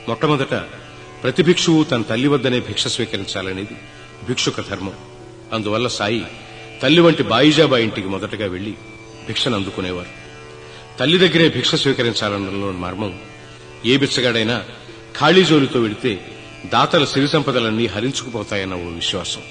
మొట్టమొదట ప్రతి భిక్షువు తన తల్లి వద్దనే భిక్ష స్వీకరించాలనేది భిక్షుక ధర్మం అందువల్ల సాయి తల్లి వంటి బాయిజాబా ఇంటికి మొదటగా వెళ్లి భిక్షను అందుకునేవారు తల్లి దగ్గరే భిక్ష స్వీకరించాలన్నలో మర్మం ఏ బిచ్చగాడైనా ఖాళీ జోలితో వెళితే దాతల సిరి సంపదలన్నీ హరించుకుపోతాయన్న ఓ విశ్వాసం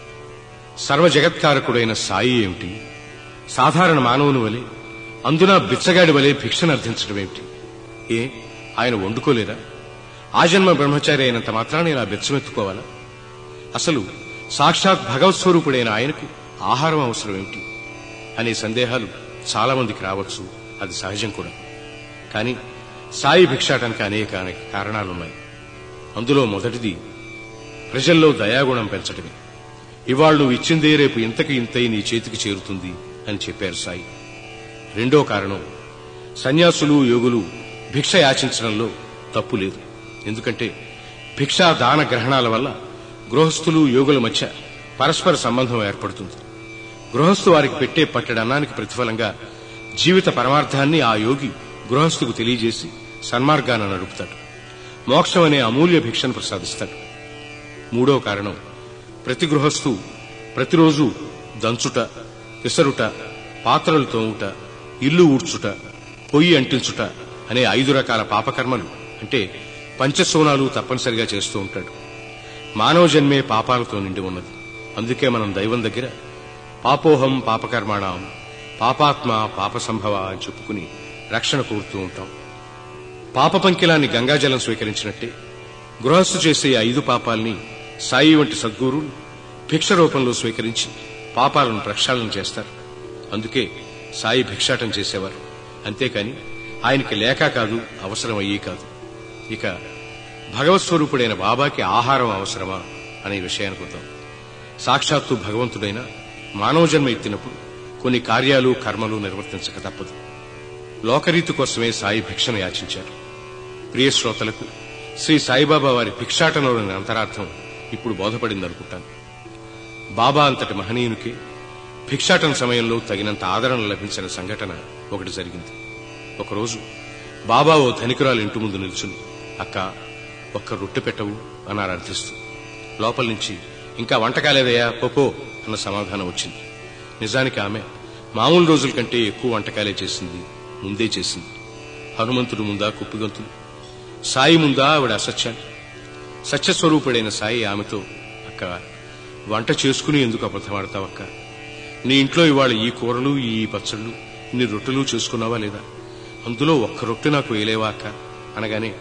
సర్వ జగత్కారకుడైన సాయి ఏమిటి సాధారణ మానవుని వలె అందున బిచ్చగాడి వలె భిక్షను అర్థించడం ఏమిటి ఏ ఆయన వండుకోలేరా ఆజన్మ బ్రహ్మచారి అయినంత మాత్రాన ఇలా బిచ్చమెత్తుకోవాలా అసలు సాక్షాత్ భగవత్ స్వరూపుడైన ఆయనకు ఆహారం అవసరం ఏమిటి అనే సందేహాలు చాలా మందికి రావచ్చు అది సహజం కూడా కానీ సాయి భిక్షాటానికి అనేక అనేక కారణాలున్నాయి అందులో మొదటిది ప్రజల్లో దయాగుణం పెంచడమే ఇవాళ నువ్వు ఇచ్చిందే రేపు ఇంతకి ఇంతై నీ చేతికి చేరుతుంది అని చెప్పారు సాయి రెండో కారణం సన్యాసులు యోగులు భిక్ష యాచించడంలో తప్పు లేదు ఎందుకంటే భిక్షా దాన గ్రహణాల వల్ల గృహస్థులు యోగుల మధ్య పరస్పర సంబంధం ఏర్పడుతుంది గృహస్థు వారికి పెట్టే పట్టెడన్నానికి ప్రతిఫలంగా జీవిత పరమార్థాన్ని ఆ యోగి గృహస్థుకు తెలియజేసి సన్మార్గాన నడుపుతాడు మోక్షం అనే అమూల్య భిక్షను ప్రసాదిస్తాడు మూడో కారణం ప్రతి గృహస్థు ప్రతిరోజు దంచుట విసరుట పాత్రలు తోముట ఇల్లు ఊడ్చుట పొయ్యి అంటించుట అనే ఐదు రకాల పాపకర్మలు అంటే పంచసోనాలు తప్పనిసరిగా చేస్తూ ఉంటాడు మానవ జన్మే పాపాలతో నిండి ఉన్నది అందుకే మనం దైవం దగ్గర పాపోహం పాపకర్మాణం పాపాత్మ పాప సంభవ అని చెప్పుకుని రక్షణ కోరుతూ ఉంటాం పాప పంకిలాన్ని గంగాజలం స్వీకరించినట్టే గృహస్థు చేసే ఐదు పాపాల్ని సాయి వంటి సద్గురువులు భిక్ష రూపంలో స్వీకరించి పాపాలను ప్రక్షాళన చేస్తారు అందుకే సాయి భిక్షాటం చేసేవారు అంతేకాని ఆయనకి లేక కాదు అవసరం అయ్యే కాదు ఇక భగవత్ స్వరూపుడైన బాబాకి ఆహారం అవసరమా అనే విషయానికి వద్దాం సాక్షాత్తు భగవంతుడైన మానవ జన్మ ఎత్తినప్పుడు కొన్ని కార్యాలు కర్మలు నిర్వర్తించక తప్పదు లోకరీతి కోసమే సాయి భిక్షను యాచించారు ప్రియ శ్రోతలకు శ్రీ సాయిబాబా వారి భిక్షాటనలోని అంతరార్థం ఇప్పుడు బోధపడిందనుకుంటాను బాబా అంతటి మహనీయునికి భిక్షాటన సమయంలో తగినంత ఆదరణ లభించిన సంఘటన ఒకటి జరిగింది ఒకరోజు బాబా ఓ ధనికురాలు ఇంటి ముందు నిల్చుని అక్క ఒక్క రొట్టె పెట్టవు అన్నారు అర్థిస్తూ లోపల నుంచి ఇంకా వంట కాలేదయ్యా పోపో అన్న సమాధానం వచ్చింది నిజానికి ఆమె మామూలు రోజుల కంటే ఎక్కువ వంటకాలే చేసింది ముందే చేసింది హనుమంతుడు ముందా కుప్పిగంతులు సాయి ముందా ఆవిడ అసత్యాలు సత్యస్వరూపుడైన సాయి ఆమెతో అక్క వంట చేసుకుని ఎందుకు అబద్ధమాడతావక్క నీ ఇంట్లో ఇవాళ ఈ కూరలు ఈ పచ్చళ్ళు ఇన్ని రొట్టెలు చేసుకున్నావా లేదా అందులో ఒక్క రొట్టె నాకు వేలేవా అక్క అనగానే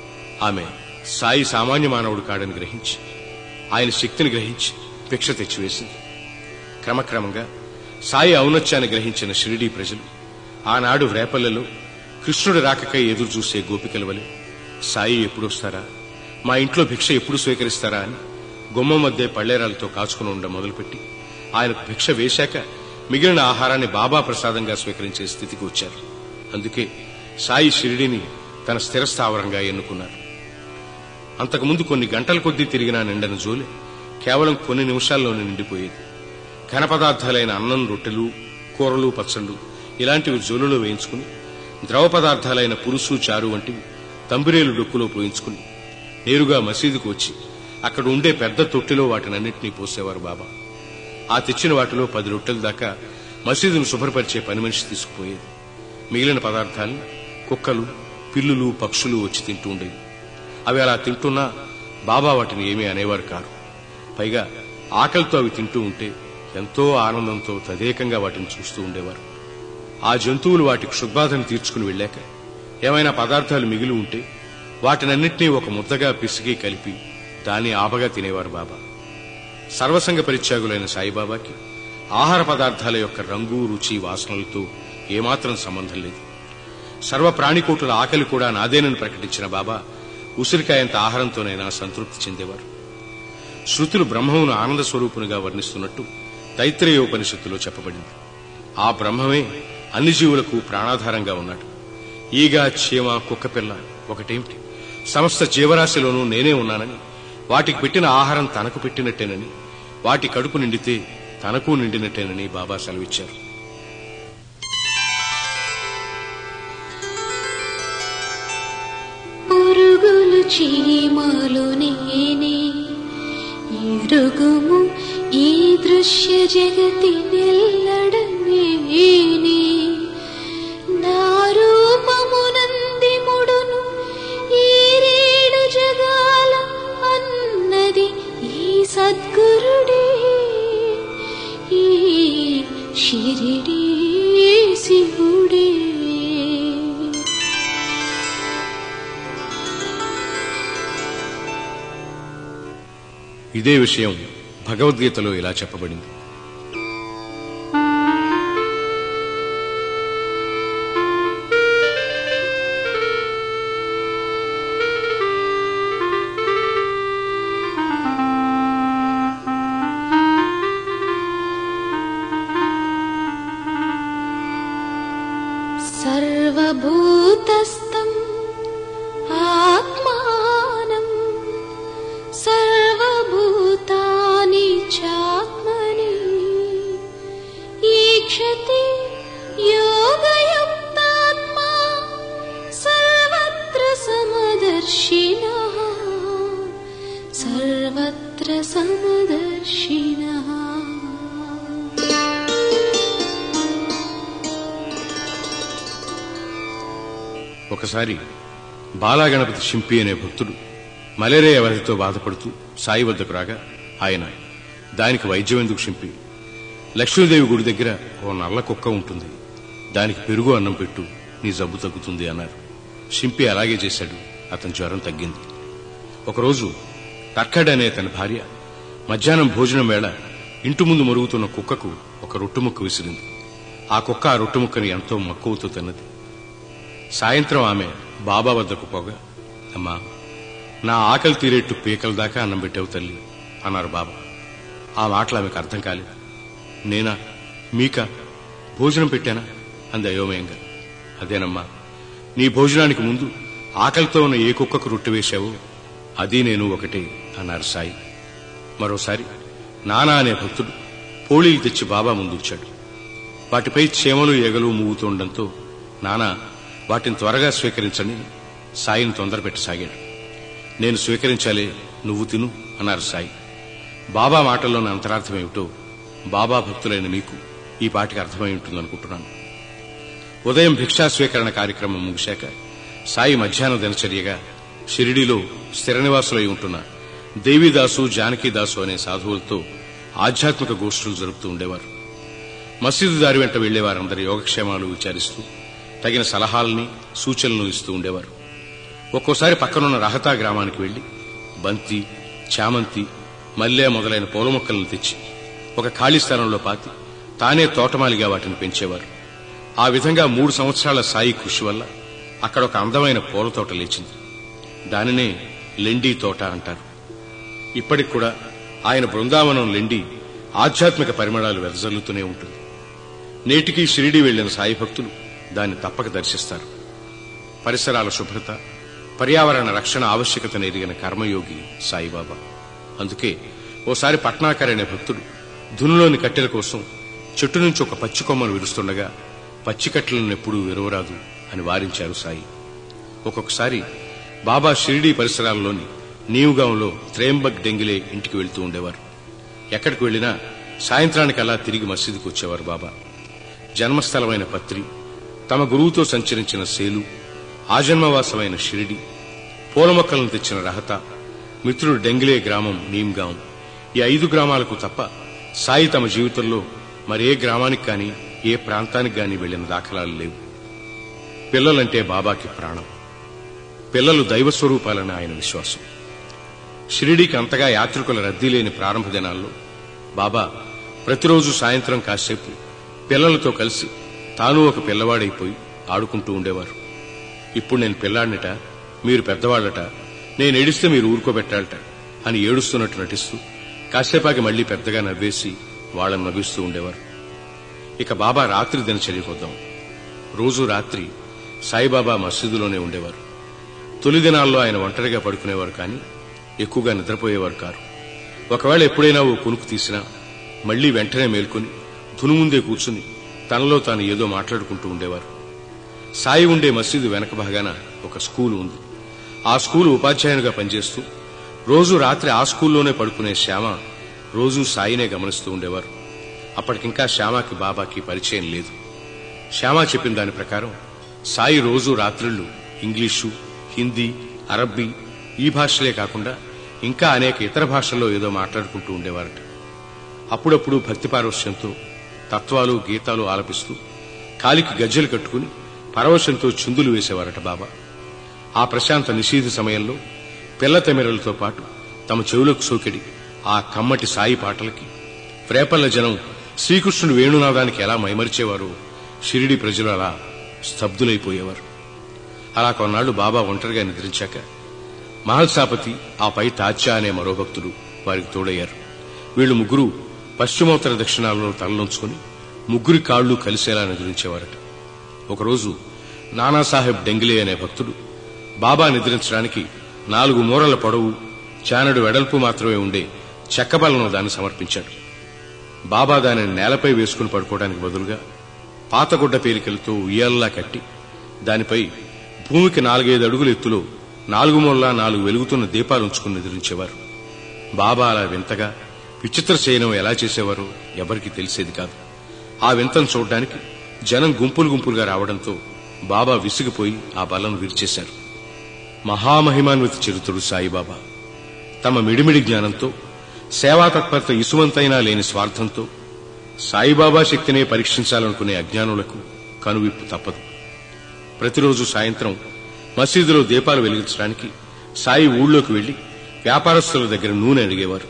ఆమె సాయి సామాన్య మానవుడు కాడని గ్రహించి ఆయన శక్తిని గ్రహించి భిక్ష తెచ్చివేసింది క్రమక్రమంగా సాయి ఔన్నత్యాన్ని గ్రహించిన షిరిడీ ప్రజలు ఆనాడు రేపల్లెలో కృష్ణుడి రాకకై ఎదురు చూసే గోపికల వలె సాయి ఎప్పుడొస్తారా మా ఇంట్లో భిక్ష ఎప్పుడు స్వీకరిస్తారా అని గుమ్మం మధ్య పళ్ళేరాలతో కాచుకుని ఉండ మొదలుపెట్టి ఆయనకు భిక్ష వేశాక మిగిలిన ఆహారాన్ని బాబా ప్రసాదంగా స్వీకరించే స్థితికి వచ్చారు అందుకే సాయి షిరిడిని తన స్థిరస్థావరంగా ఎన్నుకున్నారు అంతకుముందు కొన్ని గంటల కొద్దీ తిరిగినా నిండని జోలి కేవలం కొన్ని నిమిషాల్లోనే నిండిపోయేది ఘన పదార్థాలైన అన్నం రొట్టెలు కూరలు పచ్చళ్ళు ఇలాంటివి జోలులో వేయించుకుని ద్రవ పదార్థాలైన పురుసు చారు వంటివి తంబిరేలు డొక్కులో పోయించుకుని నేరుగా మసీదుకు వచ్చి అక్కడ ఉండే పెద్ద తొట్టిలో వాటినన్నింటినీ పోసేవారు బాబా ఆ తెచ్చిన వాటిలో పది రొట్టెల దాకా మసీదును శుభ్రపరిచే పని మనిషి తీసుకుపోయేది మిగిలిన పదార్థాలు కుక్కలు పిల్లులు పక్షులు వచ్చి తింటూ ఉండేవి అవి అలా తింటున్నా బాబా వాటిని ఏమీ అనేవారు కారు పైగా ఆకలితో అవి తింటూ ఉంటే ఎంతో ఆనందంతో తదేకంగా వాటిని చూస్తూ ఉండేవారు ఆ జంతువులు వాటి క్షుద్బాధను తీర్చుకుని వెళ్ళాక ఏమైనా పదార్థాలు మిగిలి ఉంటే వాటినన్నింటినీ ఒక ముద్దగా పిసికి కలిపి దాన్ని ఆపగా తినేవారు బాబా సర్వసంగ పరిత్యాగులైన సాయిబాబాకి ఆహార పదార్థాల యొక్క రంగు రుచి వాసనలతో ఏమాత్రం సంబంధం లేదు సర్వ ప్రాణికోటుల ఆకలి కూడా నాదేనని ప్రకటించిన బాబా ఉసిరికాయంత ఆహారంతోనైనా సంతృప్తి చెందేవారు శృతులు బ్రహ్మమును ఆనంద స్వరూపునిగా వర్ణిస్తున్నట్టు తైత్రేయోపనిషత్తులో చెప్పబడింది ఆ బ్రహ్మమే అన్ని జీవులకు ప్రాణాధారంగా ఉన్నాడు ఈగ చీమ కుక్కపిల్ల ఒకటేమిటి సమస్త జీవరాశిలోనూ నేనే ఉన్నానని వాటికి పెట్టిన ఆహారం తనకు పెట్టినట్టేనని వాటి కడుపు నిండితే తనకు నిండినట్టేనని బాబా సెలవిచ్చారు పురుగులు చీమలు నేనే ఎరుగుము ఈ దృశ్య జగతి నెల్లడమేనే నా రూపమునంది ముడును ఈ రేడు జగాల అన్నది ఈ సద్గురుడే ఈ షిరిడి శివుడే ఇదే విషయం భగవద్గీతలో ఇలా చెప్పబడింది सर्वभूतस्थम् आत्मानम् सर्वभूतानि चात्मनि ईक्षति योगयुक्तात्मा सर्वत्र समदर्शिनः सर्वत्र समदर्शिनः ఒకసారి బాలాగణపతి షింపి అనే భక్తుడు మలేరియా వ్యాధితో బాధపడుతూ సాయి వద్దకు రాగా ఆయన దానికి వైద్యం ఎందుకు షింపి లక్ష్మీదేవి గుడి దగ్గర ఓ నల్ల కుక్క ఉంటుంది దానికి పెరుగు అన్నం పెట్టు నీ జబ్బు తగ్గుతుంది అన్నారు షింపి అలాగే చేశాడు అతని జ్వరం తగ్గింది ఒకరోజు టక్కడ్ అనే తన భార్య మధ్యాహ్నం భోజనం వేళ ఇంటి ముందు మరుగుతున్న కుక్కకు ఒక రొట్టుముక్క విసిరింది ఆ కుక్క ఆ రొట్టుముక్కని ఎంతో మక్కువతో తిన్నది సాయంత్రం ఆమె బాబా వద్దకు పోగా అమ్మా నా ఆకలి తీరేట్టు పీకల దాకా అన్నం పెట్టావు తల్లి అన్నారు బాబా ఆ మాటలు ఆమెకు అర్థం కాలేదు నేనా మీక భోజనం పెట్టానా అంది అయోమయంగా అదేనమ్మా నీ భోజనానికి ముందు ఆకలితో ఉన్న ఏ కుక్కకు రొట్టె వేశావో అది నేను ఒకటే అన్నారు సాయి మరోసారి నానా అనే భక్తుడు పోళీలు తెచ్చి బాబా ముందుచ్చాడు వాటిపై చీమలు ఎగలు మూగుతుండటంతో నానా వాటిని త్వరగా స్వీకరించని సాయిని తొందర పెట్టసాగాడు నేను స్వీకరించాలే నువ్వు తిను అన్నారు సాయి బాబా మాటల్లోని అంతరార్థం ఏమిటో బాబా భక్తులైన మీకు ఈ పాటికి అర్థమై ఉంటుందనుకుంటున్నాను ఉదయం భిక్షా స్వీకరణ కార్యక్రమం ముగిశాక సాయి మధ్యాహ్న దినచర్యగా షిరిడీలో స్థిర నివాసులై ఉంటున్న దేవిదాసు జానకీదాసు అనే సాధువులతో ఆధ్యాత్మిక గోష్ఠులు జరుపుతూ ఉండేవారు మసీదు దారి వెంట వెళ్లే వారందరి యోగక్షేమాలు విచారిస్తూ తగిన సలహాలని సూచనలు ఇస్తూ ఉండేవారు ఒక్కోసారి పక్కనున్న రహతా గ్రామానికి వెళ్లి బంతి చామంతి మల్లె మొదలైన పూల మొక్కలను తెచ్చి ఒక ఖాళీ స్థలంలో పాతి తానే తోటమాలిగా వాటిని పెంచేవారు ఆ విధంగా మూడు సంవత్సరాల సాయి కృషి వల్ల అక్కడ ఒక అందమైన పూల తోట లేచింది దానినే లెండీ తోట అంటారు ఇప్పటికి కూడా ఆయన బృందావనం లెండి ఆధ్యాత్మిక పరిమళాలు వెదజల్లుతూనే ఉంటుంది నేటికి షిరిడి వెళ్లిన సాయి భక్తులు దాన్ని తప్పక దర్శిస్తారు పరిసరాల శుభ్రత పర్యావరణ రక్షణ ఆవశ్యకతను ఎరిగిన కర్మయోగి సాయిబాబా అందుకే ఓసారి పట్నాకర్ అనే భక్తుడు ధునిలోని కట్టెల కోసం చెట్టు నుంచి ఒక పచ్చి కొమ్మను విరుస్తుండగా పచ్చి కట్టెలను ఎప్పుడూ విరవరాదు అని వారించారు సాయి ఒక్కొక్కసారి బాబా షిరిడీ పరిసరాల్లోని నీవుగాంలో త్రేంబక్ డెంగిలే ఇంటికి వెళ్తూ ఉండేవారు ఎక్కడికి వెళ్లినా సాయంత్రానికల్లా తిరిగి మసీదుకు వచ్చేవారు బాబా జన్మస్థలమైన పత్రి తమ గురువుతో సంచరించిన సేలు ఆజన్మవాసమైన షిరిడి పూల మొక్కలను తెచ్చిన రహత మిత్రుడు డెంగిలే గ్రామం నీమ్గాం ఈ ఐదు గ్రామాలకు తప్ప సాయి తమ జీవితంలో మరే గ్రామానికి కానీ ఏ ప్రాంతానికి గాని వెళ్లిన దాఖలాలు లేవు పిల్లలంటే బాబాకి ప్రాణం పిల్లలు దైవ స్వరూపాలని ఆయన విశ్వాసం షిరిడీకి అంతగా యాత్రికుల రద్దీ లేని ప్రారంభ దినాల్లో బాబా ప్రతిరోజు సాయంత్రం కాసేపు పిల్లలతో కలిసి తాను ఒక పిల్లవాడైపోయి ఆడుకుంటూ ఉండేవారు ఇప్పుడు నేను పిల్లాడినట మీరు పెద్దవాళ్లట నేను ఏడిస్తే మీరు ఊరుకోబెట్టాలట అని ఏడుస్తున్నట్టు నటిస్తూ కాసేపాకి మళ్లీ పెద్దగా నవ్వేసి వాళ్ళని నవ్విస్తూ ఉండేవారు ఇక బాబా రాత్రి దినచర్యకు వద్దాం రోజు రాత్రి సాయిబాబా మసీదులోనే ఉండేవారు తొలి దినాల్లో ఆయన ఒంటరిగా పడుకునేవారు కానీ ఎక్కువగా నిద్రపోయేవారు కారు ఒకవేళ ఎప్పుడైనా ఓ కునుకు తీసినా మళ్లీ వెంటనే మేల్కొని ధును ముందే కూర్చుని తనలో తాను ఏదో మాట్లాడుకుంటూ ఉండేవారు సాయి ఉండే మసీదు వెనక భాగాన ఒక స్కూల్ ఉంది ఆ స్కూలు ఉపాధ్యాయునిగా పనిచేస్తూ రోజు రాత్రి ఆ స్కూల్లోనే పడుకునే శ్యామ రోజు సాయినే గమనిస్తూ ఉండేవారు అప్పటికింకా శ్యామకి బాబాకి పరిచయం లేదు శ్యామ చెప్పిన దాని ప్రకారం సాయి రోజు రాత్రిళ్ళు ఇంగ్లీషు హిందీ అరబ్బీ ఈ భాషలే కాకుండా ఇంకా అనేక ఇతర భాషల్లో ఏదో మాట్లాడుకుంటూ ఉండేవారట అప్పుడప్పుడు భక్తి పారవశ్యంతో తత్వాలు గీతాలు ఆలపిస్తూ కాలికి గజ్జెలు కట్టుకుని పరవశంతో చిందులు వేసేవారట బాబా ఆ ప్రశాంత నిషీధ సమయంలో పిల్ల తెమెరలతో పాటు తమ చెవులకు సోకెడి ఆ కమ్మటి సాయి పాటలకి ప్రేపల్ల జనం శ్రీకృష్ణుడు వేణునాదానికి ఎలా మైమరిచేవారో షిరిడి ప్రజలు అలా స్తబ్దులైపోయేవారు అలా కొన్నాళ్లు బాబా ఒంటరిగా నిద్రించాక మహల్సాపతి ఆ పై తాత్యా అనే మరో భక్తుడు వారికి తోడయ్యారు వీళ్ళు ముగ్గురు పశ్చిమోత్తర దక్షిణాలలో తలనుంచుకుని ముగ్గురి కాళ్లు కలిసేలా నిద్రించేవారట ఒకరోజు నానాసాహెబ్ డెంగిలే అనే భక్తుడు బాబా నిద్రించడానికి నాలుగు మూరల పొడవు చానడు వెడల్పు మాత్రమే ఉండే చెక్కబలను దాన్ని సమర్పించాడు బాబా దానిని నేలపై వేసుకుని పడుకోవడానికి బదులుగా పాతగుడ్డ పేలికలతో ఉయ్యాలలా కట్టి దానిపై భూమికి నాలుగైదు అడుగుల ఎత్తులో నాలుగు మూలలా నాలుగు వెలుగుతున్న దీపాలు ఉంచుకుని నిద్రించేవారు బాబా అలా వింతగా విచిత్ర శయనం ఎలా చేసేవారో ఎవరికీ తెలిసేది కాదు ఆ వింతను చూడడానికి జనం గుంపులు గుంపులుగా రావడంతో బాబా విసిగిపోయి ఆ బలను విరిచేశారు మహామహిమాన్విత చరిత్రుడు సాయిబాబా తమ మిడిమిడి జ్ఞానంతో సేవా తత్పరత ఇసువంతైనా లేని స్వార్థంతో సాయిబాబా శక్తినే పరీక్షించాలనుకునే అజ్ఞానులకు కనువిప్పు తప్పదు ప్రతిరోజు సాయంత్రం మసీదులో దీపాలు వెలిగించడానికి సాయి ఊళ్ళోకి వెళ్లి వ్యాపారస్తుల దగ్గర నూనె అడిగేవారు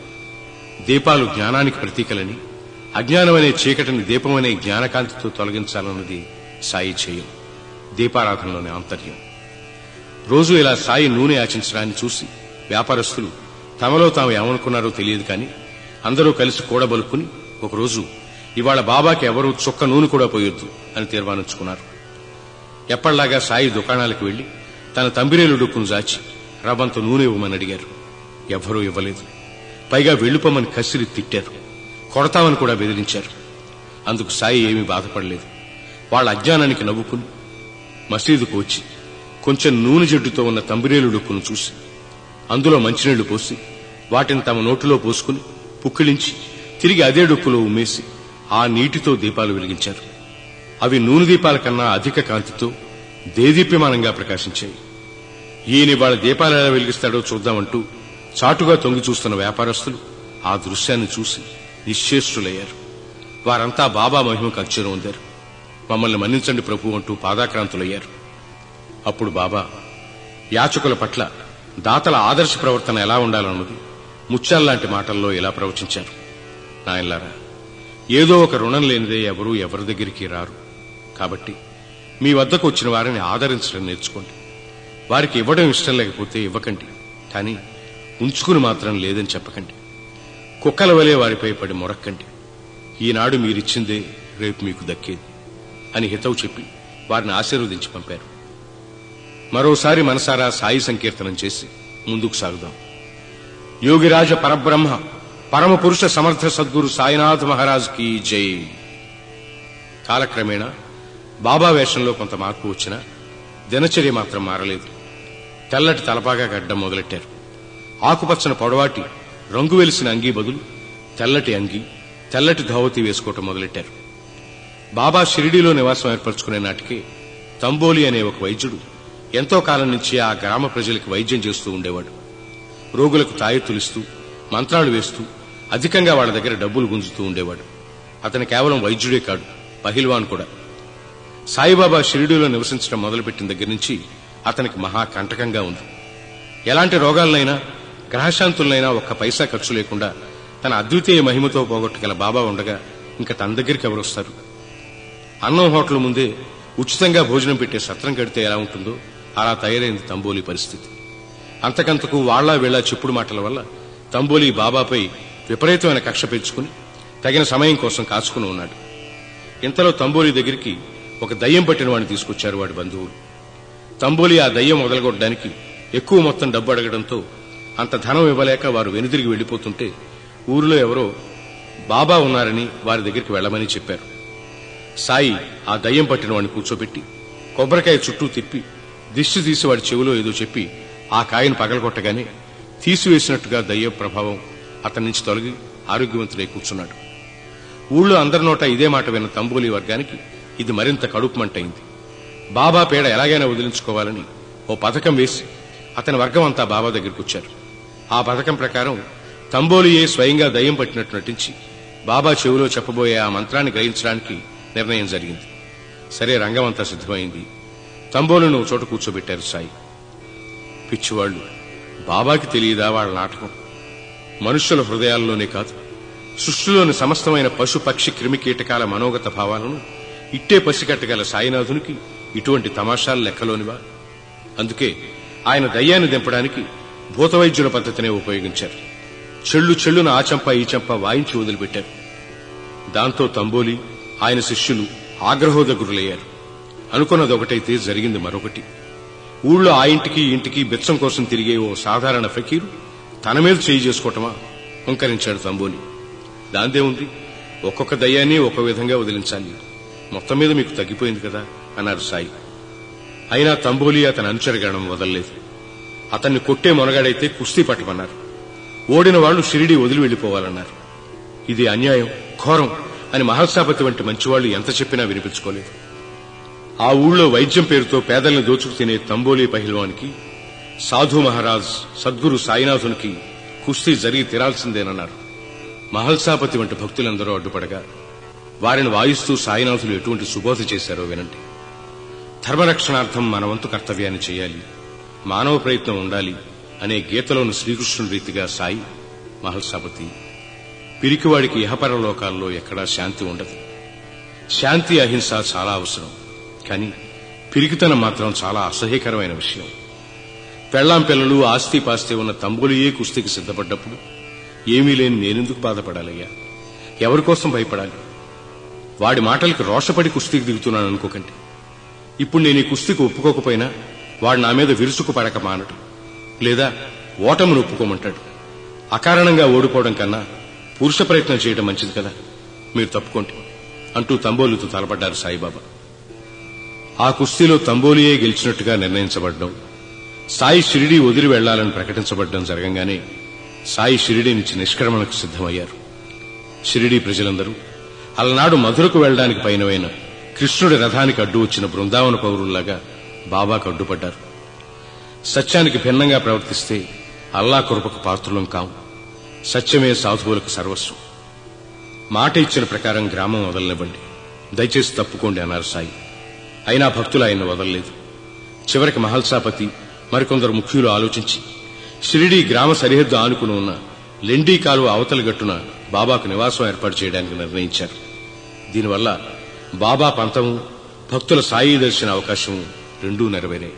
దీపాలు జ్ఞానానికి ప్రతీకలని అజ్ఞానమనే చీకటిని దీపమనే జ్ఞానకాంతితో తొలగించాలన్నది సాయి చేయం దీపారాధనలోని ఆంతర్యం రోజు ఇలా సాయి నూనె ఆచించడాన్ని చూసి వ్యాపారస్తులు తమలో తాము ఏమనుకున్నారో తెలియదు కానీ అందరూ కలిసి కూడబలుక్కుని ఒకరోజు ఇవాళ బాబాకి ఎవరూ చుక్క నూనె కూడా పోయొద్దు అని తీర్మానించుకున్నారు ఎప్పటిలాగా సాయి దుకాణాలకు వెళ్లి తన తంబిరేలు డొక్కును జాచి రవ్వంత నూనె ఇవ్వమని అడిగారు ఎవ్వరూ ఇవ్వలేదు పైగా వెళ్లిపోమని కసిరి తిట్టారు కొడతామని కూడా బెదిరించారు అందుకు సాయి ఏమీ బాధపడలేదు వాళ్ళ అజ్ఞానానికి నవ్వుకుని మసీదుకు వచ్చి కొంచెం నూనె జడ్డుతో ఉన్న తంబిరేలు డొక్కును చూసి అందులో మంచినీళ్లు పోసి వాటిని తమ నోటిలో పోసుకుని పుక్కిలించి తిరిగి అదే డొక్కులో ఉమ్మేసి ఆ నీటితో దీపాలు వెలిగించారు అవి నూనె దీపాల కన్నా అధిక కాంతితో దేదీప్యమానంగా ప్రకాశించాయి ఈయన వాళ్ళ దీపాలు ఎలా వెలిగిస్తాడో చూద్దామంటూ చాటుగా తొంగి చూస్తున్న వ్యాపారస్తులు ఆ దృశ్యాన్ని చూసి నిశ్చేష్టులయ్యారు వారంతా బాబా మహిమకు అక్షరం పొందారు మమ్మల్ని మన్నించండి ప్రభు అంటూ పాదాక్రాంతులయ్యారు అప్పుడు బాబా యాచకుల పట్ల దాతల ఆదర్శ ప్రవర్తన ఎలా ఉండాలన్నది ముత్యాల్లాంటి మాటల్లో ఇలా ప్రవచించారు నాయన్లారా ఏదో ఒక రుణం లేనిదే ఎవరూ ఎవరి దగ్గరికి రారు కాబట్టి మీ వద్దకు వచ్చిన వారిని ఆదరించడం నేర్చుకోండి వారికి ఇవ్వడం ఇష్టం లేకపోతే ఇవ్వకండి కానీ ఉంచుకుని మాత్రం లేదని చెప్పకండి కుక్కల వలె వారిపై పడి మొరక్కండి ఈనాడు మీరిచ్చిందే రేపు మీకు దక్కేది అని హితవు చెప్పి వారిని ఆశీర్వదించి పంపారు మరోసారి మనసారా సాయి సంకీర్తనం చేసి ముందుకు సాగుదాం యోగిరాజ పరబ్రహ్మ పరమ పురుష సమర్థ సద్గురు సాయినాథ్ మహారాజ్ కి జై కాలక్రమేణా బాబా వేషంలో కొంత మార్పు వచ్చినా దినచర్య మాత్రం మారలేదు తెల్లటి తలపాగా గడ్డం మొదలెట్టారు ఆకుపచ్చని పొడవాటి రంగు వెలిసిన అంగీ బదులు తెల్లటి అంగి తెల్లటి ధోవతి వేసుకోవటం మొదలెట్టారు బాబా షిరిడీలో నివాసం ఏర్పరచుకునే నాటికే తంబోలి అనే ఒక వైద్యుడు ఎంతో కాలం నుంచి ఆ గ్రామ ప్రజలకు వైద్యం చేస్తూ ఉండేవాడు రోగులకు తాయెత్తులిస్తూ మంత్రాలు వేస్తూ అధికంగా వాళ్ళ దగ్గర డబ్బులు గుంజుతూ ఉండేవాడు అతను కేవలం వైద్యుడే కాడు పహిల్వాన్ కూడా సాయిబాబా షిరిడీలో నివసించడం మొదలుపెట్టిన దగ్గర నుంచి అతనికి మహా కంటకంగా ఉంది ఎలాంటి రోగాలనైనా గ్రహశాంతులనైనా ఒక్క పైసా ఖర్చు లేకుండా తన అద్వితీయ మహిమతో పోగొట్టుగల బాబా ఉండగా ఇంకా తన దగ్గరికి ఎవరు వస్తారు అన్నం హోటల్ ముందే ఉచితంగా భోజనం పెట్టే సత్రం కడితే ఎలా ఉంటుందో అలా తయారైంది తంబోలి పరిస్థితి అంతకంతకు వాళ్ళ వీళ్ళ చెప్పుడు మాటల వల్ల తంబోలి బాబాపై విపరీతమైన కక్ష పెంచుకుని తగిన సమయం కోసం కాచుకుని ఉన్నాడు ఇంతలో తంబోలి దగ్గరికి ఒక దయ్యం పట్టిన వాడిని తీసుకొచ్చారు వాడి బంధువులు తంబోలి ఆ దయ్యం మొదలగొట్టడానికి ఎక్కువ మొత్తం డబ్బు అడగడంతో అంత ధనం ఇవ్వలేక వారు వెనుదిరిగి వెళ్లిపోతుంటే ఊరిలో ఎవరో బాబా ఉన్నారని వారి దగ్గరికి వెళ్లమని చెప్పారు సాయి ఆ దయ్యం పట్టిన వాడిని కూర్చోబెట్టి కొబ్బరికాయ చుట్టూ తిప్పి దిష్టి తీసి వాడి చెవిలో ఏదో చెప్పి ఆ కాయను పగలగొట్టగానే తీసివేసినట్టుగా దయ్య ప్రభావం అతని నుంచి తొలగి ఆరోగ్యవంతుడై కూర్చున్నాడు ఊళ్ళో అందరి నోట ఇదే మాట విన్న తంబూలి వర్గానికి ఇది మరింత కడుపుమంటైంది బాబా పేడ ఎలాగైనా వదిలించుకోవాలని ఓ పథకం వేసి అతని వర్గం అంతా బాబా దగ్గరికి వచ్చారు ఆ పథకం ప్రకారం తంబోలియే స్వయంగా దయ్యం పట్టినట్టు నటించి బాబా చెవిలో చెప్పబోయే ఆ మంత్రాన్ని గ్రహించడానికి నిర్ణయం జరిగింది సరే రంగం అంతా సిద్ధమైంది తంబోలును ఓ చోట కూర్చోబెట్టారు సాయి పిచ్చివాళ్లు బాబాకి తెలియదా వాళ్ళ నాటకం మనుష్యుల హృదయాల్లోనే కాదు సృష్టిలోని సమస్తమైన పశు పక్షి క్రిమి కీటకాల మనోగత భావాలను ఇట్టే పసిగట్టగల సాయినాథునికి ఇటువంటి తమాషాలు లెక్కలోనివా అందుకే ఆయన దయ్యాన్ని దింపడానికి భూతవైద్యుల పద్ధతినే ఉపయోగించారు చెళ్ళు చెళ్ళున ఆ చెంప ఈ చెంప వాయించి వదిలిపెట్టారు దాంతో తంబోలి ఆయన శిష్యులు ఆగ్రహోదగురులయ్యారు అనుకున్నది ఒకటైతే జరిగింది మరొకటి ఊళ్ళో ఆ ఇంటికి ఈ ఇంటికి బిచ్చం కోసం తిరిగే ఓ సాధారణ ఫకీరు తన మీద చేయి చేసుకోవటమా హుంకరించాడు తంబోలి దాందే ఉంది ఒక్కొక్క దయ్యాన్ని ఒక విధంగా వదిలించాలి మొత్తం మీద మీకు తగ్గిపోయింది కదా అన్నారు సాయి అయినా తంబోలి అతని అనుచరగణం వదలలేదు అతన్ని కొట్టే మొనగాడైతే కుస్తీ పట్టమన్నారు ఓడిన వాళ్లు షిరిడి వదిలి వెళ్లిపోవాలన్నారు ఇది అన్యాయం ఘోరం అని మహల్సాపతి వంటి మంచివాళ్లు ఎంత చెప్పినా వినిపించుకోలేదు ఆ ఊళ్ళో వైద్యం పేరుతో పేదల్ని దోచుకు తినే తంబోలి పహిల్వానికి సాధు మహారాజ్ సద్గురు సాయినాథునికి కుస్తీ జరిగి తీరాల్సిందేనన్నారు మహల్సాపతి వంటి భక్తులందరూ అడ్డుపడగా వారిని వాయిస్తూ సాయినాథులు ఎటువంటి సుబోధ చేశారో వినండి ధర్మరక్షణార్థం మన వంతు కర్తవ్యాన్ని చేయాలి మానవ ప్రయత్నం ఉండాలి అనే గీతలోని శ్రీకృష్ణుడి రీతిగా సాయి మహల్సాపతి పిరికివాడికి ఇహపర లోకాల్లో ఎక్కడా శాంతి ఉండదు శాంతి అహింస చాలా అవసరం కానీ పిరికితనం మాత్రం చాలా అసహ్యకరమైన విషయం పెళ్లాం పిల్లలు ఆస్తి పాస్తి ఉన్న తంబులియే కుస్తీకి సిద్ధపడ్డప్పుడు ఏమీ లేని నేనెందుకు బాధపడాలయ్యా ఎవరి కోసం భయపడాలి వాడి మాటలకు రోషపడి కుస్తీకి దిగుతున్నాను అనుకోకండి ఇప్పుడు నేను ఈ కుస్తీకి ఒప్పుకోకపోయినా వాడు నా మీద విరుసుకు పడక మానడు లేదా ఓటమును ఒప్పుకోమంటాడు అకారణంగా ఓడిపోవడం కన్నా పురుష ప్రయత్నం చేయడం మంచిది కదా మీరు తప్పుకోండి అంటూ తంబోలుతో తలపడ్డారు సాయిబాబా ఆ కుస్తీలో తంబోలియే గెలిచినట్టుగా నిర్ణయించబడ్డం సాయి షిరిడి వదిలి వెళ్లాలని ప్రకటించబడ్డం జరగంగానే సాయి షిరిడి నుంచి నిష్క్రమణకు సిద్ధమయ్యారు షిరిడి ప్రజలందరూ అలనాడు మధురకు వెళ్లడానికి పైనవైన కృష్ణుడి రథానికి అడ్డు వచ్చిన బృందావన పౌరుల్లాగా బాబాకు అడ్డుపడ్డారు సత్యానికి భిన్నంగా ప్రవర్తిస్తే అల్లా కృపకు పాత్రులం కాం సత్యమే సాధువులకు సర్వస్వం మాట ఇచ్చిన ప్రకారం గ్రామం వదలనివ్వండి దయచేసి తప్పుకోండి అన్నారు సాయి అయినా భక్తులు ఆయన వదలలేదు చివరికి మహల్సాపతి మరికొందరు ముఖ్యులు ఆలోచించి షిరిడి గ్రామ సరిహద్దు ఆనుకుని ఉన్న లెండీ కాలువ అవతలి గట్టున బాబాకు నివాసం ఏర్పాటు చేయడానికి నిర్ణయించారు దీనివల్ల బాబా పంతము భక్తుల సాయి దర్శన అవకాశం రెండూ నెరవేరాయి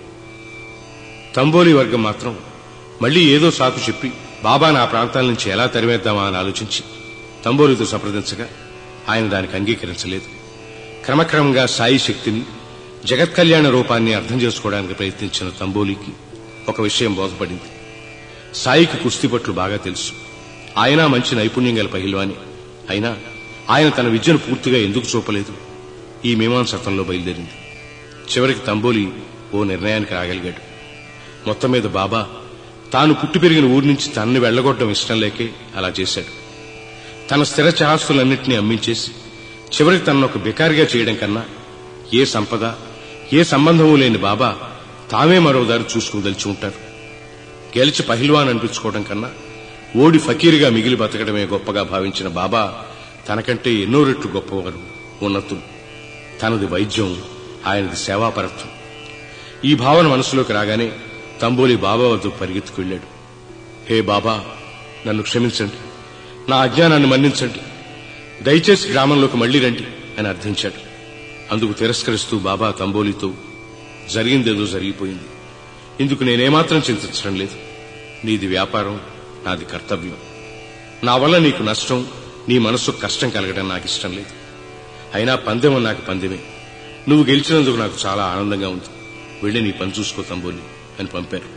తంబోలి వర్గం మాత్రం మళ్లీ ఏదో సాకు చెప్పి బాబా నా ప్రాంతాల నుంచి ఎలా తరిమేద్దామా అని ఆలోచించి తంబోలితో సంప్రదించగా ఆయన దానికి అంగీకరించలేదు క్రమక్రమంగా సాయి శక్తిని జగత్ కళ్యాణ రూపాన్ని అర్థం చేసుకోవడానికి ప్రయత్నించిన తంబోలికి ఒక విషయం బోధపడింది సాయికి కుస్తీ పట్లు బాగా తెలుసు ఆయన మంచి నైపుణ్యం గల పహిల్వాని అయినా ఆయన తన విద్యను పూర్తిగా ఎందుకు చూపలేదు ఈ మీమాంసతంలో బయలుదేరింది చివరికి తంబోలి ఓ నిర్ణయానికి రాగలిగాడు మొత్తం మీద బాబా తాను పుట్టి పెరిగిన ఊరి నుంచి తనని వెళ్లగొట్టడం ఇష్టం లేకే అలా చేశాడు తన స్థిర చరాస్తులన్నింటినీ అమ్మించేసి చివరికి తనను ఒక బికారిగా చేయడం కన్నా ఏ సంపద ఏ సంబంధము లేని బాబా తామే మరో దారి చూసుకోదలిచి ఉంటారు గెలిచి పహిల్వాన్ అనిపించుకోవడం కన్నా ఓడి ఫకీరుగా మిగిలి బతకడమే గొప్పగా భావించిన బాబా తనకంటే ఎన్నో రెట్లు గొప్పవారు ఉన్నతులు తనది వైద్యం ఆయనది సేవాపరత్వం ఈ భావన మనసులోకి రాగానే తంబోలి బాబా వద్దకు పరిగెత్తుకు వెళ్ళాడు హే బాబా నన్ను క్షమించండి నా అజ్ఞానాన్ని మన్నించండి దయచేసి గ్రామంలోకి మళ్లీ రండి అని అర్థించాడు అందుకు తిరస్కరిస్తూ బాబా తంబోలితో జరిగిందేదో జరిగిపోయింది ఇందుకు నేనేమాత్రం చింతించడం లేదు నీది వ్యాపారం నాది కర్తవ్యం నా వల్ల నీకు నష్టం నీ మనస్సుకు కష్టం కలగడం నాకు ఇష్టం లేదు అయినా పందెం నాకు పందెమే నువ్వు గెలిచినందుకు నాకు చాలా ఆనందంగా ఉంది వెళ్ళి నీ పని చూసుకో తంబోలి అని పంపారు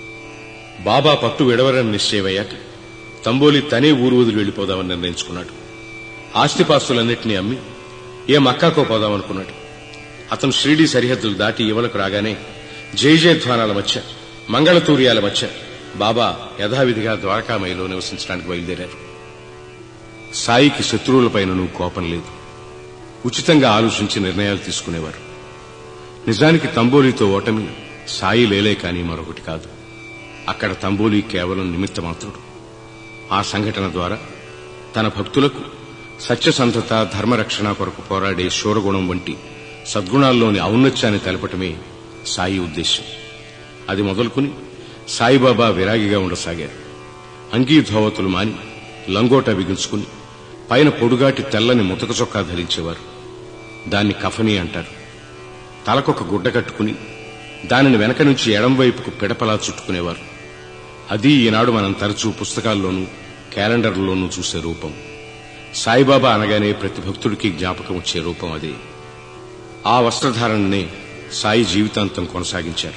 బాబా పట్టు విడవరని నిశ్చయమయ్యాక తంబోలి తనే ఊరు వదిలి వెళ్లిపోదామని నిర్ణయించుకున్నాడు ఆస్తిపాస్తులన్నింటినీ అమ్మి ఏ మక్కాకో పోదామనుకున్నాడు అతను షిరిడి సరిహద్దులు దాటి ఇవలకు రాగానే జై జయధ్వానాల మధ్య మంగళతూర్యాల మధ్య బాబా యథావిధిగా ద్వారకామయిలో నివసించడానికి బయలుదేరారు సాయికి శత్రువులపైనను కోపం లేదు ఉచితంగా ఆలోచించి నిర్ణయాలు తీసుకునేవారు నిజానికి తంబోలితో ఓటమి సాయి లేలే కానీ మరొకటి కాదు అక్కడ తంబోలి కేవలం నిమిత్త మాత్రుడు ఆ సంఘటన ద్వారా తన భక్తులకు సత్యసంధత ధర్మరక్షణ కొరకు పోరాడే శూరగుణం వంటి సద్గుణాల్లోని ఔన్నత్యాన్ని తెలపటమే సాయి ఉద్దేశం అది మొదలుకుని సాయిబాబా విరాగిగా ఉండసాగారు అంగీ ధోవతులు మాని లంగోట బిగించుకుని పైన పొడుగాటి తెల్లని ముతక చొక్కా ధరించేవారు దాన్ని కఫనీ అంటారు తలకొక గుడ్డ కట్టుకుని దానిని వెనక నుంచి ఎడం వైపుకు పిడపలా చుట్టుకునేవారు అది ఈనాడు మనం తరచూ పుస్తకాల్లోనూ క్యాలెండర్లోనూ చూసే రూపం సాయిబాబా అనగానే ప్రతి భక్తుడికి జ్ఞాపకం వచ్చే రూపం అదే ఆ వస్త్రధారణనే సాయి జీవితాంతం కొనసాగించారు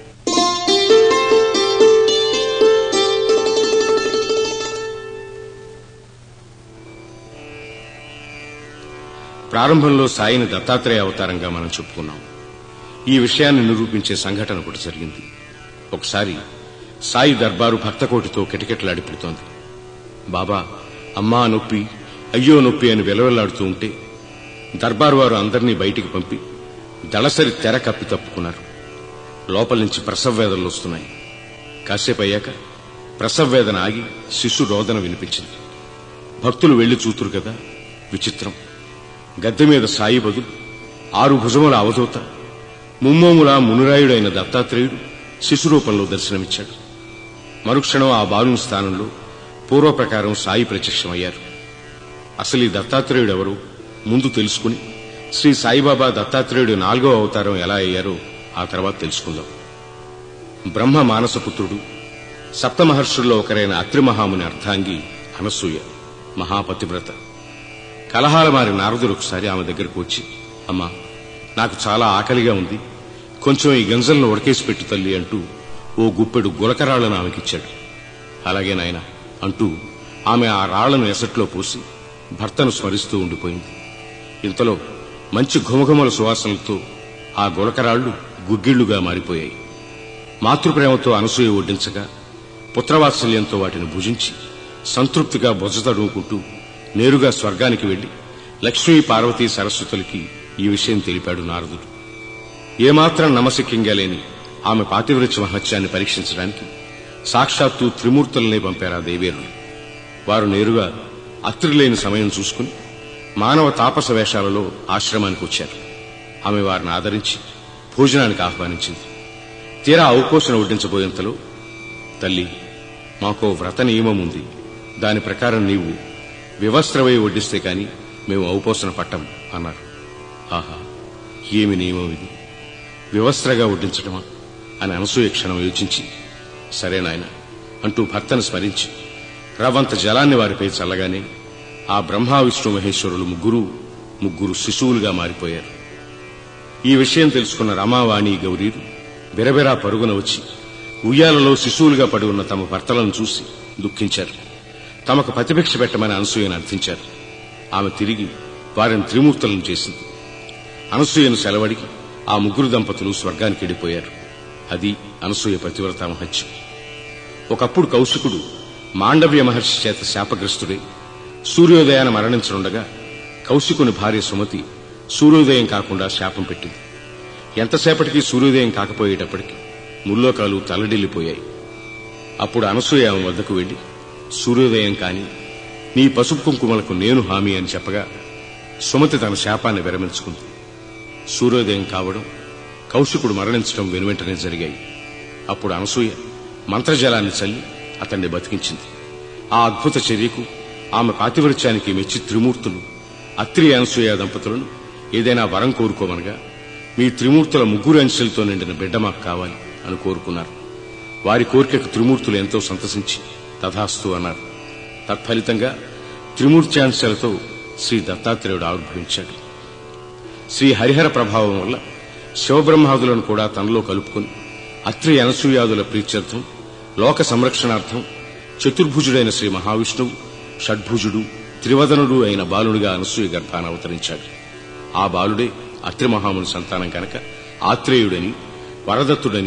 ప్రారంభంలో సాయిని దత్తాత్రేయ అవతారంగా మనం చెప్పుకున్నాం ఈ విషయాన్ని నిరూపించే సంఘటన ఒకటి జరిగింది ఒకసారి సాయి దర్బారు భక్తకోటితో కిటకిటలాడిపుడుతోంది బాబా అమ్మా నొప్పి అయ్యో నొప్పి అని వెలవెల్లాడుతూ ఉంటే దర్బారు వారు అందరినీ బయటికి పంపి దళసరి తెర కప్పి తప్పుకున్నారు లోపల నుంచి ప్రసవ వేదనలు వస్తున్నాయి కాసేపు అయ్యాక ప్రసవ వేదన ఆగి శిశు రోదన వినిపించింది భక్తులు వెళ్లి చూతురు కదా విచిత్రం గద్దె మీద సాయి బదులు ఆరు భుజముల అవధూత ముమ్మోముల మునురాయుడైన దత్తాత్రేయుడు శిశు రూపంలో దర్శనమిచ్చాడు మరుక్షణం ఆ బాలుని స్థానంలో పూర్వ ప్రకారం సాయి ప్రత్యక్షమయ్యారు అసలు ఈ దత్తాత్రేయుడు ఎవరు ముందు తెలుసుకుని శ్రీ సాయిబాబా దత్తాత్రేయుడు నాలుగో అవతారం ఎలా అయ్యారో ఆ తర్వాత తెలుసుకుందాం బ్రహ్మ మానసపుత్రుడు సప్తమహర్షుల్లో ఒకరైన అత్రి మహాముని అర్ధాంగి అనసూయ మహాపతివ్రత కలహాల మారి నారదుడు ఒకసారి ఆమె దగ్గరకు వచ్చి అమ్మా నాకు చాలా ఆకలిగా ఉంది కొంచెం ఈ గంజలను ఉడకేసి పెట్టు తల్లి అంటూ ఓ గుప్పెడు గులకరాళ్లను ఆమెకిచ్చాడు అలాగే నాయన అంటూ ఆమె ఆ రాళ్లను ఎసట్లో పోసి భర్తను స్మరిస్తూ ఉండిపోయింది ఇంతలో మంచి ఘుమఘుమల సువాసనలతో ఆ గులకరాళ్లు గుగ్గిళ్లుగా మారిపోయాయి మాతృప్రేమతో అనసూయ వడ్డించగా పుత్రవాత్సల్యంతో వాటిని భుజించి సంతృప్తిగా బొజ్జ తడుముకుంటూ నేరుగా స్వర్గానికి వెళ్లి లక్ష్మీ పార్వతీ సరస్వతులకి ఈ విషయం తెలిపాడు నారదుడు ఏమాత్రం నమసిక్యంగా లేని ఆమె పాతివ్రత్య మహత్యాన్ని పరీక్షించడానికి సాక్షాత్తు త్రిమూర్తులనే పంపారు ఆ దేవేరులు వారు నేరుగా అత్రి లేని సమయం చూసుకుని మానవ తాపస వేషాలలో ఆశ్రమానికి వచ్చారు ఆమె వారిని ఆదరించి భోజనానికి ఆహ్వానించింది తీరా ఔపోషణ వడ్డించబోయేంతలో తల్లి మాకో వ్రత నియమం ఉంది దాని ప్రకారం నీవు వివస్త్రవై వడ్డిస్తే కాని మేము ఔపోసన పట్టం అన్నారు ఆహా ఏమి నియమం ఇది వివస్త్రగా వడ్డించటమా అని అనసూయ క్షణం యోచించి సరే నాయన అంటూ భర్తను స్మరించి రవంత జలాన్ని వారిపై చల్లగానే ఆ బ్రహ్మ విష్ణు మహేశ్వరులు ముగ్గురు ముగ్గురు శిశువులుగా మారిపోయారు ఈ విషయం తెలుసుకున్న రమావాణి గౌరీలు బిరబిరా పరుగున వచ్చి ఉయ్యాలలో శిశువులుగా పడి ఉన్న తమ భర్తలను చూసి దుఃఖించారు తమకు ప్రతిభిక్ష పెట్టమని అనసూయను అర్థించారు ఆమె తిరిగి వారిని త్రిమూర్తులను చేసింది అనసూయను సెలవడికి ఆ ముగ్గురు దంపతులు స్వర్గానికి వెళ్ళిపోయారు అది అనసూయ ప్రతివ్రత మహత్యం ఒకప్పుడు కౌశికుడు మాండవ్య మహర్షి చేత శాపగ్రస్తుడై సూర్యోదయాన మరణించనుండగా కౌశికుని భార్య సుమతి సూర్యోదయం కాకుండా శాపం పెట్టింది ఎంతసేపటికి సూర్యోదయం కాకపోయేటప్పటికి ముల్లోకాలు తలడిల్లిపోయాయి అప్పుడు అనసూయ ఆమె వద్దకు వెళ్లి సూర్యోదయం కాని నీ పసుపు కుంకుమలకు నేను హామీ అని చెప్పగా సుమతి తన శాపాన్ని విరమించుకుంది సూర్యోదయం కావడం కౌశికుడు మరణించడం వెనువెంటనే జరిగాయి అప్పుడు అనసూయ మంత్రజలాన్ని చల్లి అతన్ని బతికించింది ఆ అద్భుత చర్యకు ఆమె పాతివృత్యానికి మెచ్చి త్రిమూర్తులు అత్రి అనసూయ దంపతులను ఏదైనా వరం కోరుకోమనగా మీ త్రిమూర్తుల ముగ్గురు అంశాలతో నిండిన బిడ్డ మాకు కావాలి అని కోరుకున్నారు వారి కోరికకు త్రిమూర్తులు ఎంతో సంతసించి తథాస్తు అన్నారు తత్ఫలితంగా త్రిమూర్త్యాంశాలతో శ్రీ దత్తాత్రేయుడు ఆవిర్భవించాడు శ్రీ హరిహర ప్రభావం వల్ల శివబ్రహ్మాదులను కూడా తనలో కలుపుకొని అత్రి అనసూయాదుల ప్రీత్యర్థం లోక సంరక్షణార్థం చతుర్భుజుడైన శ్రీ మహావిష్ణువు షడ్భుజుడు త్రివదనుడు అయిన బాలుడిగా అనసూయ గర్భాన అవతరించాడు ఆ బాలుడే అత్రి మహాముని సంతానం కనుక ఆత్రేయుడని వరదత్తుడని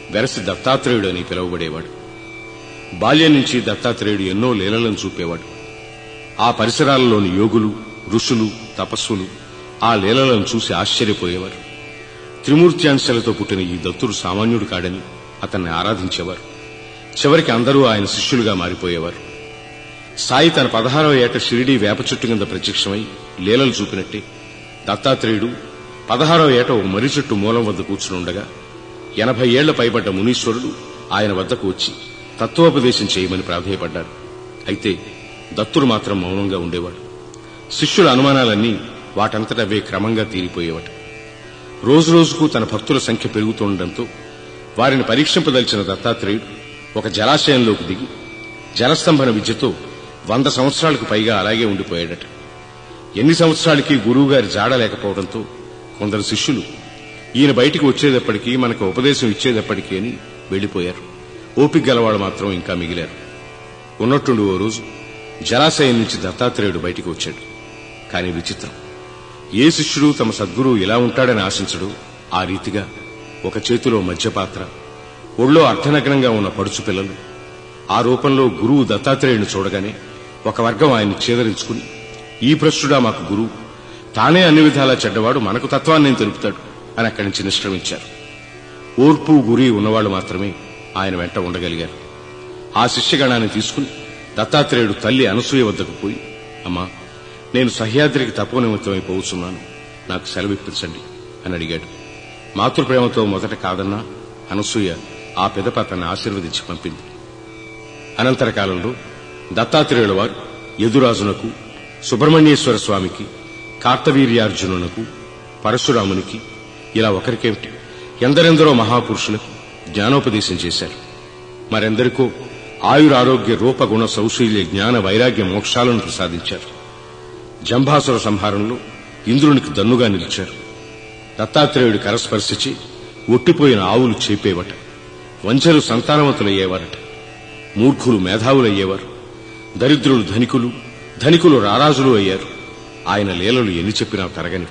వెరసి దత్తాత్రేయుడు అని పిలువబడేవాడు బాల్యం నుంచి దత్తాత్రేయుడు ఎన్నో లీలలను చూపేవాడు ఆ పరిసరాలలోని యోగులు ఋషులు తపస్సులు ఆ లీలలను చూసి ఆశ్చర్యపోయేవారు త్రిమూర్త్యాంశాలతో పుట్టిన ఈ దత్తుడు సామాన్యుడు కాడని అతన్ని ఆరాధించేవారు చివరికి అందరూ ఆయన శిష్యులుగా మారిపోయేవారు సాయి తన పదహారవ ఏట షిరిడీ వేప చెట్టు కింద ప్రత్యక్షమై లీలలు చూపినట్టే దత్తాత్రేయుడు పదహారవ ఏట ఒక మర్రి చెట్టు మూలం వద్ద కూర్చుని ఉండగా ఎనభై ఏళ్ల పైబడ్డ మునీశ్వరుడు ఆయన వద్దకు వచ్చి తత్వోపదేశం చేయమని ప్రాధేయపడ్డారు అయితే దత్తుడు మాత్రం మౌనంగా ఉండేవాడు శిష్యుల అనుమానాలన్నీ వాటంతటవే క్రమంగా తీరిపోయేవట రోజురోజుకు తన భక్తుల సంఖ్య పెరుగుతుండటంతో వారిని పరీక్షింపదలిచిన దత్తాత్రేయుడు ఒక జలాశయంలోకి దిగి జలస్తంభన విద్యతో వంద సంవత్సరాలకు పైగా అలాగే ఉండిపోయాడట ఎన్ని సంవత్సరాలకి గురువుగారి జాడ లేకపోవడంతో కొందరు శిష్యులు ఈయన బయటికి వచ్చేటప్పటికీ మనకు ఉపదేశం ఇచ్చేటప్పటికీ అని వెళ్లిపోయారు ఓపిక గలవాడు మాత్రం ఇంకా మిగిలారు ఉన్నట్టుండి ఓ రోజు జలాశయం నుంచి దత్తాత్రేయుడు బయటికి వచ్చాడు కానీ విచిత్రం ఏ శిష్యుడు తమ సద్గురువు ఇలా ఉంటాడని ఆశించడు ఆ రీతిగా ఒక చేతిలో మధ్యపాత్ర ఒళ్ళో అర్ధనగ్నంగా ఉన్న పడుచు పిల్లలు ఆ రూపంలో గురువు దత్తాత్రేయుని చూడగానే ఒక వర్గం ఆయన్ని చేదరించుకుని ఈ భ్రష్టుడా మాకు గురువు తానే అన్ని విధాలా చెడ్డవాడు మనకు తత్వాన్ని తెలుపుతాడు అని అక్కడి నుంచి నిష్క్రమించారు ఓర్పు గురి ఉన్నవాళ్లు మాత్రమే ఆయన వెంట ఉండగలిగారు ఆ శిష్యగణాన్ని తీసుకుని దత్తాత్రేయుడు తల్లి అనసూయ వద్దకు పోయి అమ్మా నేను సహ్యాద్రికి తపోనిమిత్తమై పోవుచున్నాను నాకు సెలవిప్పించండి అని అడిగాడు మాతృప్రేమతో మొదట కాదన్నా అనసూయ ఆ పిదప అతన్ని ఆశీర్వదించి పంపింది అనంతర కాలంలో దత్తాత్రేయుల వారు యదురాజునకు సుబ్రహ్మణ్యేశ్వర స్వామికి కార్తవీర్యార్జునునకు పరశురామునికి ఇలా ఒకరికేమిటి ఎందరెందరో మహాపురుషులకు జ్ఞానోపదేశం చేశారు మరెందరికో ఆయురారోగ్య రూపగుణ సౌశీల్య జ్ఞాన వైరాగ్య మోక్షాలను ప్రసాదించారు జంభాసుర సంహారంలో ఇంద్రునికి దన్నుగా నిలిచారు దత్తాత్రేయుడి కరస్పర్శించి ఒట్టిపోయిన ఆవులు చేపేవట వంచరు సంతానవంతులయ్యేవారట మూర్ఖులు మేధావులయ్యేవారు దరిద్రులు ధనికులు ధనికులు రారాజులు అయ్యారు ఆయన లీలలు ఎన్ని చెప్పినా తరగని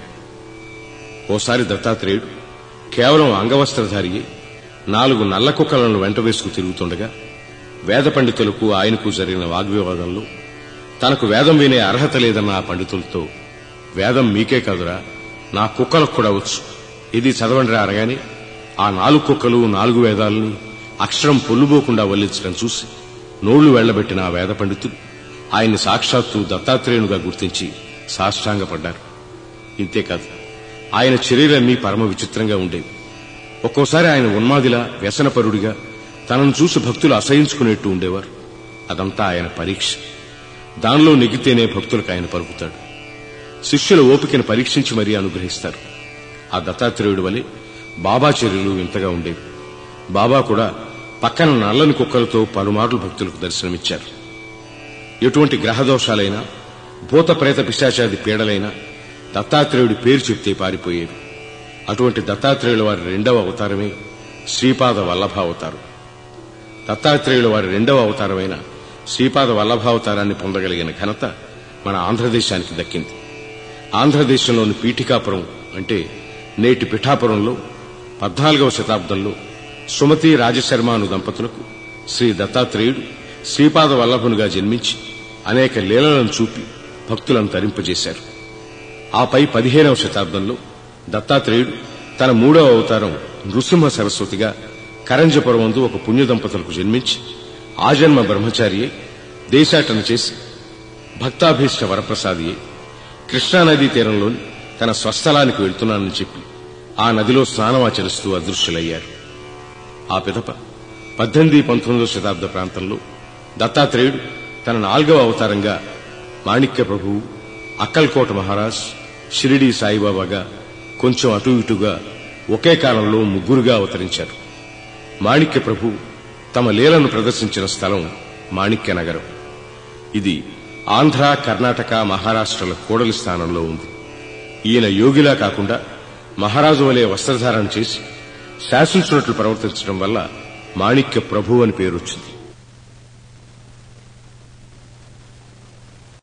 ఓసారి దత్తాత్రేయుడు కేవలం అంగవస్త్రధారి అయి నాలుగు నల్ల కుక్కలను వెంట వేసుకు తిరుగుతుండగా వేద పండితులకు ఆయనకు జరిగిన వాగ్వివాదంలో తనకు వేదం వినే అర్హత లేదన్న ఆ పండితులతో వేదం మీకే కాదురా నా కుక్కలకు కూడా వచ్చు ఇది చదవండిరా అనగానే ఆ నాలుగు కుక్కలు నాలుగు వేదాలని అక్షరం పొల్లుబోకుండా వల్లించడం చూసి నోళ్లు వెళ్లబెట్టిన ఆ వేద పండితులు ఆయన్ని సాక్షాత్తు దత్తాత్రేయునుగా గుర్తించి సాష్టాంగపడ్డారు ఇంతేకాదు ఆయన శరీరాన్ని పరమ విచిత్రంగా ఉండేవి ఒక్కోసారి ఆయన ఉన్మాదిలా వ్యసనపరుడిగా తనను చూసి భక్తులు అసహించుకునేట్టు ఉండేవారు అదంతా ఆయన పరీక్ష దానిలో నెగితేనే భక్తులకు ఆయన పలుకుతాడు శిష్యుల ఓపికను పరీక్షించి మరీ అనుగ్రహిస్తారు ఆ దత్తాత్రేయుడి వలె బాబా చర్యలు వింతగా ఉండేవి బాబా కూడా పక్కన నల్లని కుక్కలతో పలుమార్లు భక్తులకు దర్శనమిచ్చారు ఎటువంటి గ్రహదోషాలైనా భూత ప్రేత పిశాచాది పీడలైనా దత్తాత్రేయుడి పేరు చెప్తే పారిపోయేవి అటువంటి దత్తాత్రేయుల వారి రెండవ అవతారమే శ్రీపాద వల్లభావతారం దత్తాత్రేయుల వారి రెండవ అవతారమైన శ్రీపాద వల్లభావతారాన్ని పొందగలిగిన ఘనత మన ఆంధ్రదేశానికి దక్కింది ఆంధ్రదేశంలోని పీఠికాపురం అంటే నేటి పిఠాపురంలో పద్నాలుగవ శతాబ్దంలో సుమతి రాజశర్మాను దంపతులకు శ్రీ దత్తాత్రేయుడు శ్రీపాద వల్లభునిగా జన్మించి అనేక లీలలను చూపి భక్తులను తరింపజేశారు ఆపై పదిహేనవ శతాబ్దంలో దత్తాత్రేయుడు తన మూడవ అవతారం నృసింహ సరస్వతిగా కరంజపురమందు ఒక పుణ్య దంపతులకు జన్మించి ఆజన్మ బ్రహ్మచారి అయి దేశాటన చేసి భక్తాభీష్ట వరప్రసాది అయి కృష్ణానదీ తీరంలోని తన స్వస్థలానికి వెళ్తున్నానని చెప్పి ఆ నదిలో స్నానమాచరిస్తూ అదృశ్యులయ్యారు ఆ పిదప పద్దెనిమిది పంతొమ్మిదవ శతాబ్ద ప్రాంతంలో దత్తాత్రేయుడు తన నాలుగవ అవతారంగా మాణిక్య ప్రభువు అక్కల్కోట మహారాజ్ షిరిడీ సాయిబాబాగా కొంచెం అటు ఇటుగా ఒకే కాలంలో ముగ్గురుగా అవతరించారు మాణిక్య ప్రభు తమ లీలను ప్రదర్శించిన స్థలం మాణిక్య నగరం ఇది ఆంధ్ర కర్ణాటక మహారాష్ట్రల కూడలి స్థానంలో ఉంది ఈయన యోగిలా కాకుండా మహారాజు వలె వస్త్రధారణ చేసి శాసించినట్లు ప్రవర్తించడం వల్ల మాణిక్య ప్రభు అని పేరొచ్చింది